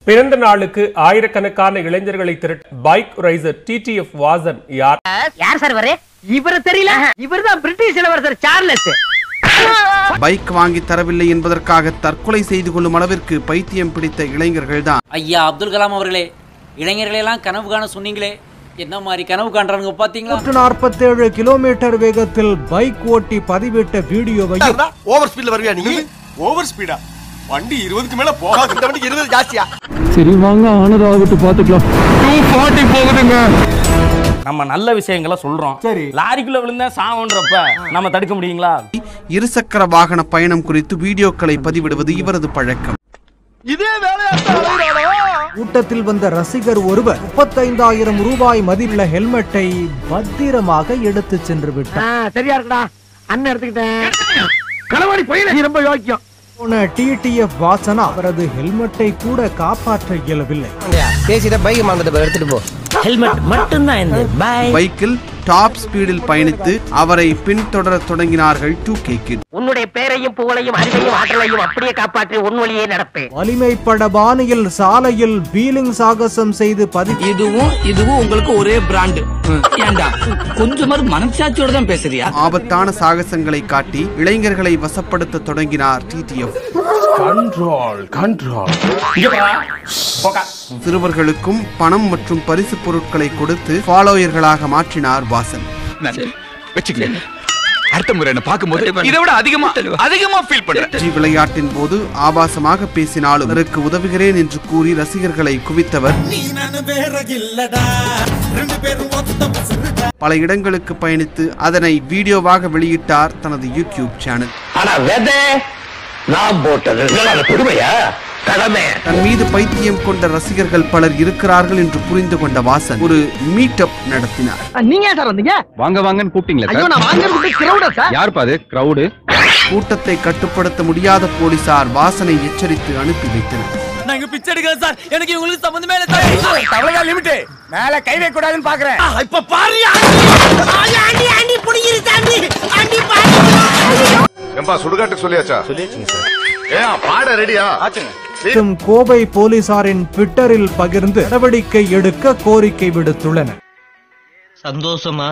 பிறந்த நாளுக்கு ஆயிரக்கணக்கான இளைஞர்களை திரட்ட பைக் ரைசர் டிடிஎஃப் வாசன் யார் யார் சார் இவரு இவரு தெரியல இவர்தான் பிரிட்டிஷ் இளவரசர் சார்லஸ் பைக் வாங்கி தரவில்லை என்பதற்காக தற்கொலை செய்து கொள்ளும் அளவிற்கு பைத்தியம் பிடித்த இளைஞர்கள் தான் ஐயா அப்துல் கலாம் அவர்களே இளைஞர்களெல்லாம் கனவு காண சொன்னீங்களே என்ன மாதிரி கனவு காண்றானுங்க பாத்தீங்களா நூற்று நாற்பத்தேழு கிலோமீட்டர் வேகத்தில் பைக் ஓட்டி பதிவிட்ட வீடியோவை ஓவர் ஸ்பீட்ல வருவியா நீ ஓவர் ஸ்பீடா வண்டி இருபதுக்கு மேல போகாது இந்த வண்டிக்கு இருபது ஜாஸ்தியா சரி வாங்க ஆனதாகட்டு பாத்துக்கலாம் நம்ம நல்ல விஷயங்களை சொல்றோம் சரி லாரிக்குள்ள விழுந்தா சாவுன்றப்ப நம்ம தடுக்க முடியுங்களா இருசக்கர வாகன பயணம் குறித்து வீடியோக்களை பதிவிடுவது இவரது பழக்கம் இதே வேலையா கூட்டத்தில் வந்த ரசிகர் ஒருவர் முப்பத்தைந்தாயிரம் ரூபாய் மதிப்புள்ள ஹெல்மெட்டை பத்திரமாக எடுத்து சென்று விட்டார் சரியா இருக்குடா அண்ணன் எடுத்துக்கிட்டேன் களவாடி போயில நீ ரொம்ப யோக்கியம் போன டிடிஎஃப் வாசனா அவரது ஹெல்மெட்டை கூட காப்பாற்ற இயலவில்லை பேசிட்ட பைக் வாங்கிட்டு எடுத்துட்டு போ ஹெல்மெட் மட்டும்தான் இந்த பை பைக்கில் டாப் ஸ்பீடில் பயணித்து அவரை பின்தொடர தொடங்கினார்கள் டூ கே கிட் உன்னுடைய பேரையும் புகழையும் அறிவையும் ஆற்றலையும் அப்படியே காப்பாற்றி உன் வழியே நடப்பேன் வலிமை பட பாணியில் சாலையில் வீலிங் சாகசம் செய்து பதி இதுவும் இதுவும் உங்களுக்கு ஒரே பிராண்ட் ஏண்டா கொஞ்சமாவது மனசாட்சியோட தான் பேசுறியா ஆபத்தான சாகசங்களை காட்டி இளைஞர்களை வசப்படுத்த தொடங்கினார் டிடிஎஃப் சிறுவர்களுக்கும் பணம் மற்றும் பரிசு பொருட்களை கொடுத்து ஃபாலோயர்களாக மாற்றினார் வாசன் வச்சுக்கல அடுத்த முறை என்ன பாக்கும்போது இதை விட அதிகமா அதிகமா ஃபீல் பண்றேன் PUBG விளையாட்டின் போது ஆபாசமாக பேசினாலும் அதற்கு உதவுகிறேன் என்று கூறி ரசிகர்களை குவித்தவர் பல இடங்களுக்கு பயணித்து அதனை வீடியோவாக வெளியிட்டார் தனது யூடியூப் சேனல் ஆனா வெதை நான் போட்டது கொடுமையா கடமை தன் மீது பைத்தியம் கொண்ட ரசிகர்கள் பலர் இருக்கிறார்கள் என்று புரிந்து கொண்ட வாசன் ஒரு மீட் அப் நடத்தினார் நீங்க ஏன் சார் வந்தீங்க வாங்க வாங்கன்னு கூப்பிட்டீங்களா ஐயோ நான் வாங்குறது கிரௌடா சார் யார் பாது கிரவுடு கூட்டத்தை கட்டுப்படுத்த முடியாத போலீசார் வாசனை எச்சரித்து அனுப்பி வைத்தனர் நாங்க பிச்சை எடுக்கிறோம் சார் எனக்கு இவங்களுக்கு சம்பந்தமே இல்ல சார் அவ்வளவுதான் லிமிட் மேல கை வைக்க கூடாதுன்னு பாக்குறேன் இப்ப பாருயா ஏம்பா சுடுகாட்டுக்கு சொல்லியாச்சா சொல்லியாச்சுங்க சார் ஏன் பாட ரெடியா மற்றும் கோவை போலீசாரின் ட்விட்டரில் பகிர்ந்து நடவடிக்கை எடுக்க கோரிக்கை விடுத்துள்ளனர் சந்தோஷமா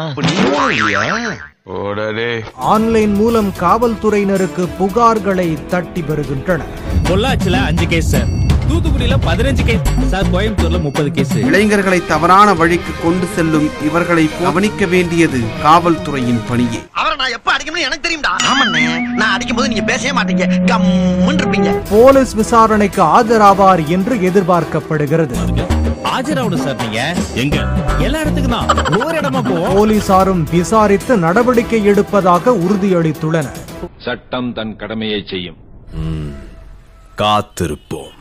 ஓடடே ஆன்லைன் மூலம் காவல்துறையினருக்கு புகார்களை தட்டி வருகின்றனர் பொள்ளாச்சில அஞ்சு கேஸ் சார் தூத்துக்குடியில பதினஞ்சு கேஸ் சார் கோயம்புத்தூர்ல முப்பது கேஸ் இளைஞர்களை தவறான வழிக்கு கொண்டு செல்லும் இவர்களை கவனிக்க வேண்டியது காவல்துறையின் பணியே அவரை நான் எப்ப அடிக்கணும்னு எனக்கு தெரியும்டா ஆமாண்ணே நான் அடிக்கும் போது நீங்க பேசவே மாட்டீங்க கம்முன்னு இருப்பீங்க போலீஸ் விசாரணைக்கு ஆஜராவார் என்று எதிர்பார்க்கப்படுகிறது ஆஜராவணும் சார் நீங்க எங்க எல்லா இடத்துக்கும் தான் ஒவ்வொரு இடமா போவோம் போலீசாரும் விசாரித்து நடவடிக்கை எடுப்பதாக உறுதியளித்துள்ளனர் சட்டம் தன் கடமையை செய்யும் காத்திருப்போம்